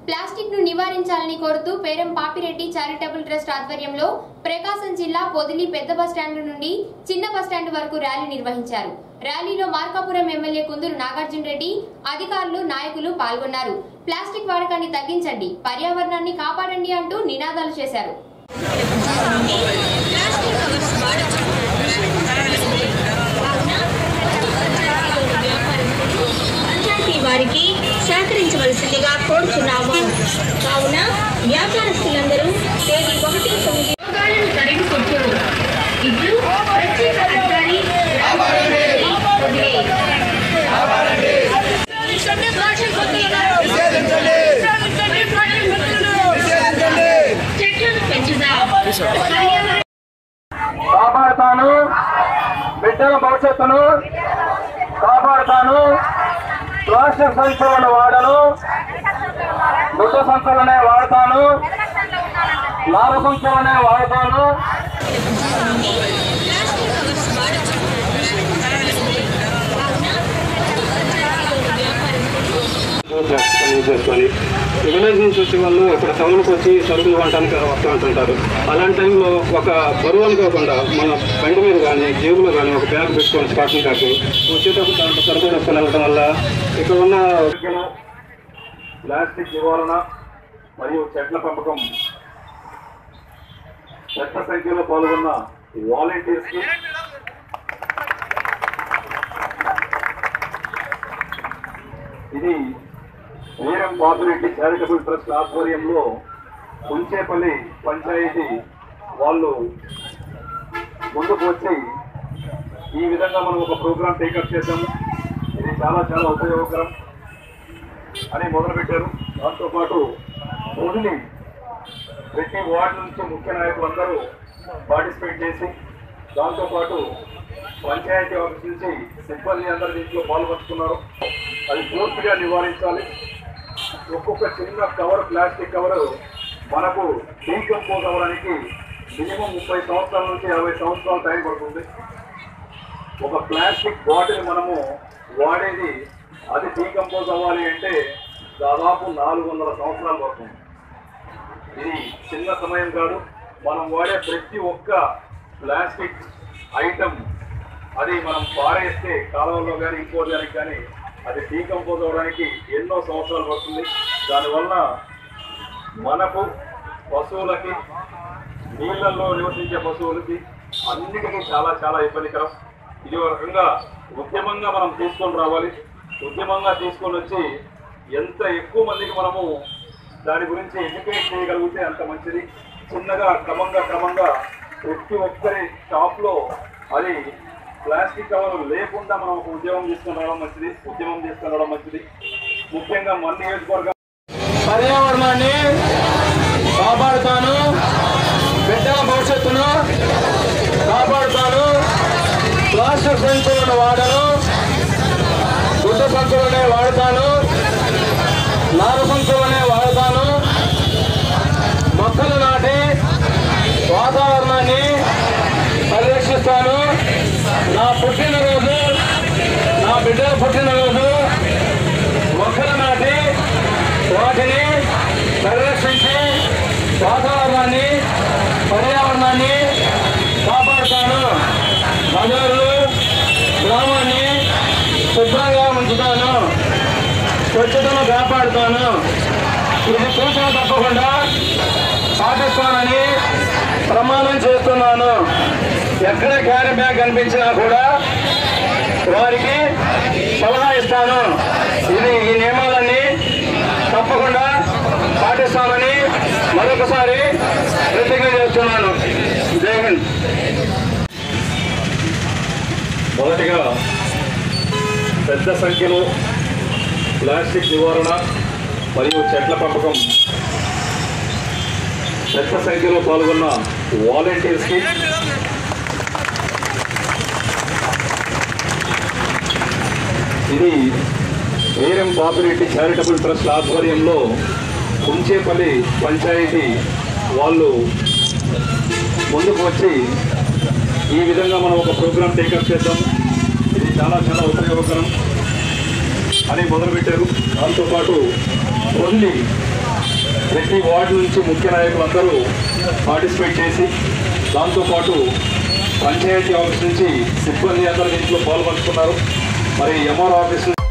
Plastic ను నివారించాలని కోరుతూ పేరం Papireddy charitable trust ఆధ్వర్యంలో ప్రకాశం జిల్లా పొదిలి పెద్ద బస్టాండ్ నుండి చిన్న బస్టాండ్ వరకు ర్యాలీ నిర్వహించారు ర్యాలీలో మార్కాపురం ఎమ్మెల్యే కుందూరు నాగార్జున రెడ్డి అధికారులు నాయకులు పాల్గొన్నారు ప్లాస్టిక్ వాడకాన్ని తగ్గించండి పర్యావరణాన్ని కాపాడండి అంటూ నినాదాలు చేశారు పంచాయతీ వారికి సహకరించవలసిందిగా కోరుచున్నాము కావున వ్యాపారస్తులందరూ తేదీ ఒకటి తొమ్మిది యోగాలను తరిగి కొట్టురు ఇట్లు ప్రత్యేక అధికారి రామచంద్రరెడ్డి పొదిలి. చెట్లను పెంచుదాం పర్యావరణ కాపాడుతాను బిడ్డల భవిష్యత్తును కాపాడుతాను ప్లాస్టిక్ సంచులను వాడను గుడ్డ సంచులనే వాడతాను నార సంచులనే వాడతాను యూజ్ చేసుకొని విలేజ్ నుంచి వచ్చే వాళ్ళు ఇక్కడ టౌన్కి వచ్చి సరుకులు కొనడానికి వస్తూ ఉంటుంటారు అలాంటి టైంలో ఒక బరువు అనుకోకుండా మన బండి మీద కానీ జేబులో కానీ ఒక బ్యాగ్ పెట్టుకొని కాటన్ బ్యాగ్ వచ్చేటప్పుడు దాంట్లో సరుకులు వేసుకొని వెళ్ళడం వల్ల ఇక్కడ ఉన్న ప్లాస్టిక్ నివారణ మరియు చెట్ల పెంపకం చెట్ల సంఖ్యలో పాల్గొన్న వాలంటీర్స్ కి ఇది వీరం పాపిరెడ్డి చారిటబుల్ ట్రస్ట్ ఆధ్వర్యంలో కుంచేపల్లి పంచాయతీ వాళ్ళు ముందుకు వచ్చి ఈ విధంగా మనం ఒక ప్రోగ్రామ్ టేకప్ చేశాము ఇది చాలా చాలా ఉపయోగకరం అని మొదలుపెట్టారు దాంతోపాటు వదిలి ప్రతి వార్డు నుంచి ముఖ్య నాయకులు అందరూ పార్టిసిపేట్ చేసి దాంతోపాటు పంచాయతీ ఆఫీస్ నుంచి సిబ్బంది అందరూ దీంట్లో పాల్పంచుకున్నారు అది పూర్తిగా నివారించాలి ఒక్కొక్క చిన్న కవర్ ప్లాస్టిక్ కవర్ మనకు డీకంపోజ్ అవ్వడానికి మినిమం ముప్పై సంవత్సరాల నుంచి యాభై సంవత్సరాల టైం పడుతుంది ఒక ప్లాస్టిక్ బాటిల్ మనము వాడేది అది డీకంపోజ్ అవ్వాలి అంటే దాదాపు నాలుగు వందల సంవత్సరాలు పడుతుంది ఇది చిన్న సమయం కాదు మనం వాడే ప్రతి ఒక్క ప్లాస్టిక్ ఐటమ్ అది మనం పారేస్తే కాలువల్లో కానీ ఇంకో దానికి కానీ అది డీకంపోజ్ అవ్వడానికి ఎన్నో సంవత్సరాలు పడుతుంది దానివల్ల మనకు పశువులకి నీళ్ళల్లో నివసించే పశువులకి అన్నిటికీ చాలా చాలా ఇబ్బందికరం ఇది ఒక రకంగా ఉద్యమంగా మనం తీసుకొని రావాలి ఉద్యమంగా తీసుకొని వచ్చి ఎంత ఎక్కువ మందికి మనము దాని గురించి ఎడ్యుకేట్ చేయగలిగితే అంత మంచిది చిన్నగా క్రమంగా క్రమంగా ప్రతి ఒక్కరి షాప్లో అది ప్లాస్టిక్ కవర్ లేకుండా మనం ఒక ఉద్యమం తీసుకొని రావడం మంచిది ఉద్యమం తీసుకొని రావడం మంచిది ముఖ్యంగా మన నియోజకవర్గం పర్యావరణాన్ని కాపాడుతాను బిడ్డల భవిష్యత్తును కాపాడుతాను ప్లాస్టిక్ సంచులను వాడను గుడ్డ సంచులనే వాడతాను నార సంచులనే వాడతాను మొక్కలు నాటి వాతావరణాన్ని పరిరక్షిస్తాను నా పుట్టినరోజు నా బిడ్డల పుట్టినరోజు మొక్కలు నాటి వాటిని పరిరక్షించి వాతావరణాన్ని పర్యావరణాన్ని కాపాడుతాను బజార్లు గ్రామాన్ని శుభ్రంగా ఉంచుతాను స్వచ్ఛతను కాపాడుతాను ఇది సూచన తప్పకుండా పాటిస్తానని ప్రమాణం చేస్తున్నాను ఎక్కడ క్యారీ బ్యాగ్ కనిపించినా కూడా వారికి సలహా ఇస్తాను ఇది ఈ నియమాలన్నీ తప్పకుండా పాటిస్తామని మరొకసారి ప్రతిజ్ఞ చేస్తున్నాను జై హింద్ మొదటిగా పెద్ద సంఖ్యలో ప్లాస్టిక్ నివారణ మరియు చెట్ల పెంపకం పెద్ద సంఖ్యలో పాల్గొన్న వాలంటీర్స్కి ఇది వీరం పాపిరెడ్డి చారిటబుల్ ట్రస్ట్ ఆధ్వర్యంలో కుంచేపల్లి పంచాయతీ వాళ్ళు ముందుకు వచ్చి ఈ విధంగా మనం ఒక ప్రోగ్రామ్ టేకప్ చేద్దాం ఇది చాలా చాలా ఉపయోగకరం అని మొదలుపెట్టారు దాంతోపాటు ఓన్లీ ప్రతి వార్డు నుంచి ముఖ్య నాయకులందరూ పార్టిసిపేట్ చేసి దాంతోపాటు పంచాయతీ ఆఫీస్ నుంచి సిబ్బంది అందరూ దీంట్లో పాల్గొంటున్నారు మరి ఎంఆర్ ఆఫీస్ నుంచి